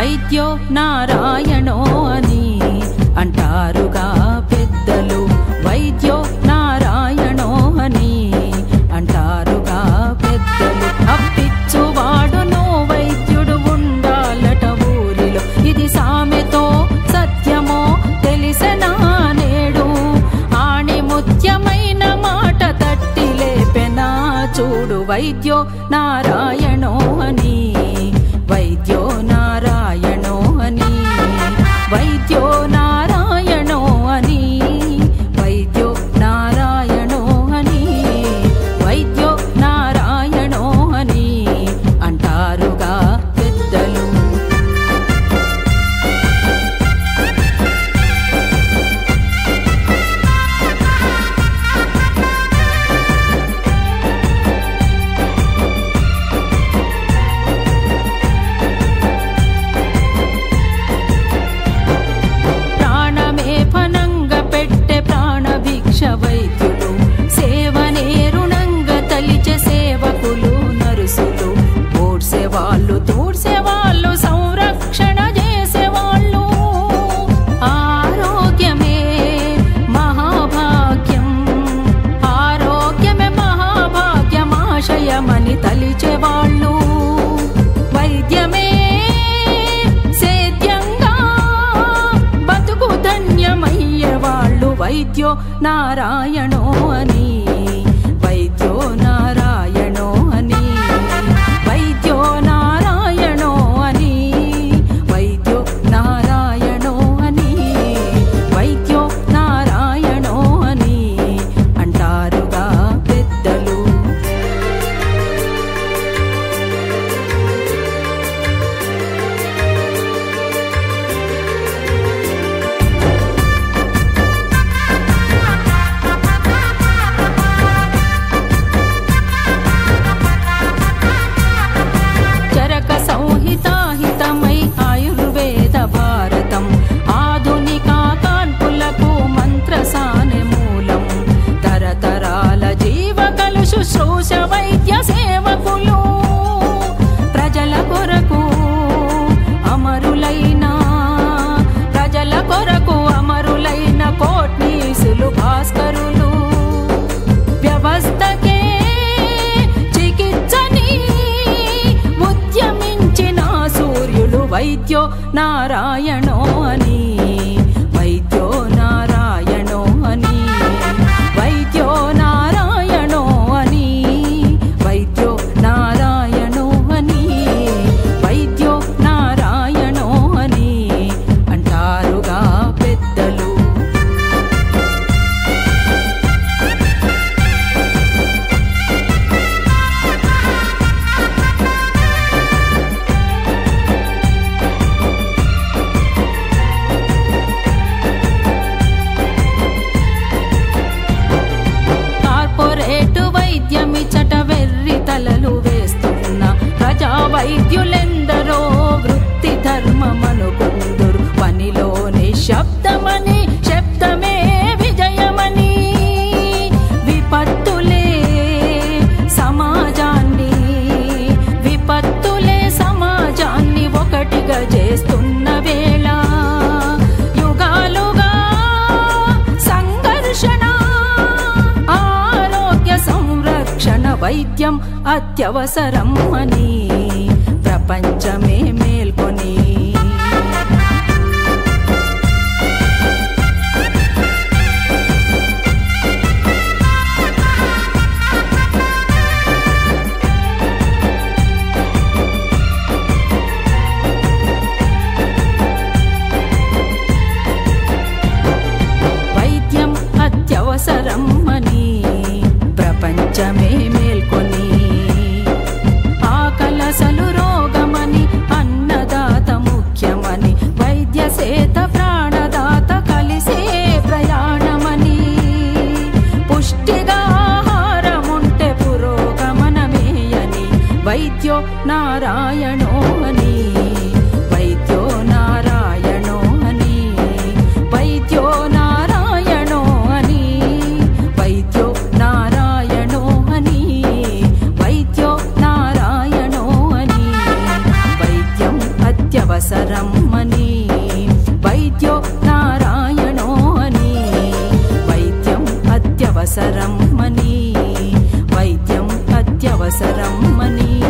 వైద్యో నారాయణో అని అంటారుగా పెద్దలు వైద్యో నారాయణో అని అంటారుగా పెద్దలు అప్పిచ్చువాడును వైద్యుడు ఉండాలట ఊరిలో ఇది సామెతో సత్యమో తెలిసెనా నేడు ఆణి ముత్యమైన మాట తట్టి లేపెనా చూడు వైద్యో నారాయణో అని వైద్యో నారాయణో అని వైద్యో నారాయణో అని వైద్యో నారాయణో అని వైద్యో నారాయణో అని అంటారుగా పెద్దలు ప్రాణమే ఫనంగ పెట్టె ప్రాణభిక్ష వైద్యులు సేవనే రుణంగ తలిచే సేవకులు నరుసులు ఓడ్సేవాళ్ళు తూడ్సేవాళ్ళు సంరక్షణ చేసేవాళ్ళు ఆరోగ్యమే మహాభాగ్యం ఆరోగ్యమే మహాభాగ్యమాశయమని తలిచేవాళ్ళు వైద్యమే సేద్యంగా బతుకు ధన్యమయ్యేవాళ్ళు వైద్యో నారాయణో అని వైద్యో నారాయణో అని వైద్యో నారాయణో అని వైద్యో నారాయణో అని వైద్యో నారాయణో అని అంటారుగా పెద్దలు చరక సంహితాహితమై ఆయుర్వేద భారతం ఆధునిక కాన్పులకు మంత్రసానె మూలం తరతరాల జీవ కలుషు శుశ్రూష వైద్య సేవకులు ప్రజల కొరకు అమరులైన ప్రజల కొరకు అమరులైన కోట్నీసులు భాస్కరులు వ్యవస్థకే చికిత్సని ఉద్యమించిన సూర్యులు వైద్యో నారాయణో అని వైద్యో నారాయణో అని వైద్యో నారాయణో అని వైద్యో నారాయణో అని వైద్యో నారాయణో అని అంటారుగా పెద్దలు కార్పొరేట్ వైద్యమిచట వెర్రి తలలు వేస్తున్న ప్రజా వైద్యులెందరో వృత్తి ధర్మమనుకుందురు పనిలోని శబ్దమని శబ్దమే విజయమని విపత్తులే సమాజాన్ని విపత్తులే సమాజాన్ని ఒకటిగా చేస్తున్న వేళ యుగాలుగా సంఘర్షణ ఆరోగ్య సంరక్షణ వైద్యం అత్యవసరం అని ప్రపంచమే మేల్కొని వైద్యం అత్యవసరం అని ప్రపంచమే మేల్కొని ఆకలసలు రోగమని అన్నదాత ముఖ్యమని వైద్య సేత ప్రాణదాత కలిసే ప్రయాణమని పుష్టిగా ఆహారముంటే పురోగమనమేయని వైద్యో నారాయణో అని వైద్యో నారాయణో అని వైద్యో నారాయణో అని వైద్యో నారాయణో అని వైద్యో నారాయణో అని వైద్యం అత్యవసరం అత్యవసరం అని వైద్యో నారాయణో అని వైద్యం అత్యవసరం అని వైద్యం అత్యవసరం అని